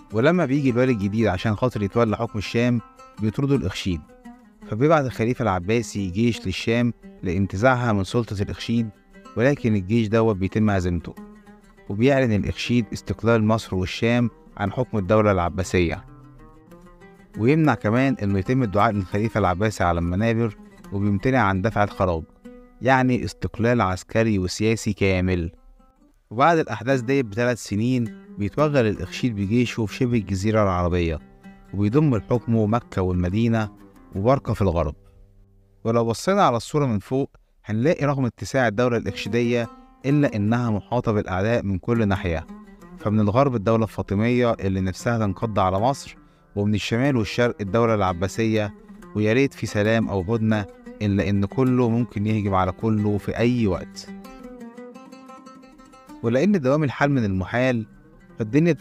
ولما بيجي الوالي الجديد عشان خاطر يتولى حكم الشام بيطردوا الإخشيد فبيبعت الخليفة العباسي جيش للشام لانتزاعها من سلطة الإخشيد ولكن الجيش دوت بيتم هزيمته وبيعلن الإخشيد استقلال مصر والشام عن حكم الدولة العباسية ويمنع كمان إنه يتم الدعاء للخليفة العباسي على المنابر وبيمتنع عن دفع الخراج يعني استقلال عسكري وسياسي كامل وبعد الأحداث دي بثلاث سنين بيتوغل الإخشيد بجيشه في شبه الجزيرة العربية وبيضم لحكمه مكة والمدينة وبركة في الغرب ولو بصينا على الصورة من فوق هنلاقي رغم اتساع الدولة الإخشيدية إلا إنها محاطة بالأعداء من كل ناحية فمن الغرب الدولة الفاطمية اللي نفسها تنقض على مصر ومن الشمال والشرق الدولة العباسية ويا ريت في سلام أو هدنة إلا إن كله ممكن يهجم على كله في أي وقت ولأن دوام الحال من المحال فالدنيا